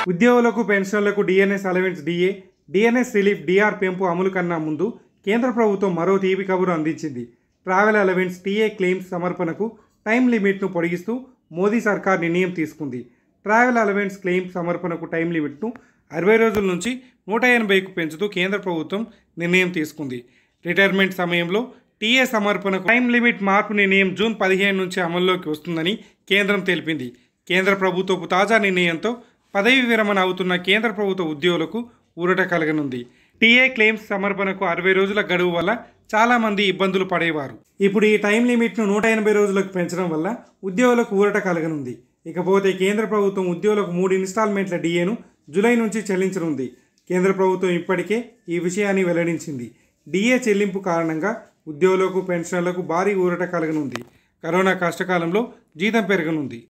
ఉద్యోగులకు పెన్షన్లకు dearness allowance DA dearness relief DR పెంపు అమలు కన్నా ముందు కేంద్ర ప్రభుత్వం మరో తీపి కబురు అందించింది ట్రావెల్ అలవెన్స్ టీఏ క్లెయిమ్స్ సమర్పణకు టైం లిమిట్ను పొడిగిస్తూ మోదీ సర్కార్ నిర్ణయం తీసుకుంది ట్రావెల్ అలవెన్స్ క్లెయిమ్ సమర్పణకు టైం లిమిట్ను అరవై రోజుల నుంచి నూట ఎనభైకు పెంచుతూ కేంద్ర ప్రభుత్వం నిర్ణయం తీసుకుంది రిటైర్మెంట్ సమయంలో టీఏ సమర్పణకు టైం లిమిట్ మార్పు నిర్ణయం జూన్ పదిహేను నుంచి అమల్లోకి వస్తుందని కేంద్రం తెలిపింది కేంద్ర ప్రభుత్వపు తాజా నిర్ణయంతో పదవి విరమణ అవుతున్న కేంద్ర ప్రభుత్వ ఉద్యోగులకు ఊరట కలగనుంది టీఏ క్లెయిమ్స్ సమర్పణకు అరవై రోజుల గడువు వల్ల చాలామంది ఇబ్బందులు పడేవారు ఇప్పుడు ఈ టైం లిమిట్ను నూట ఎనభై రోజులకు పెంచడం వల్ల ఉద్యోగులకు ఊరట కలగనుంది ఇకపోతే కేంద్ర ప్రభుత్వం ఉద్యోగులకు మూడు ఇన్స్టాల్మెంట్ల డిఏను జూలై నుంచి చెల్లించనుంది కేంద్ర ప్రభుత్వం ఇప్పటికే ఈ విషయాన్ని వెల్లడించింది డిఏ చెల్లింపు కారణంగా ఉద్యోగులకు పెన్షన్లకు భారీ ఊరట కలగనుంది కరోనా కష్టకాలంలో జీతం పెరగనుంది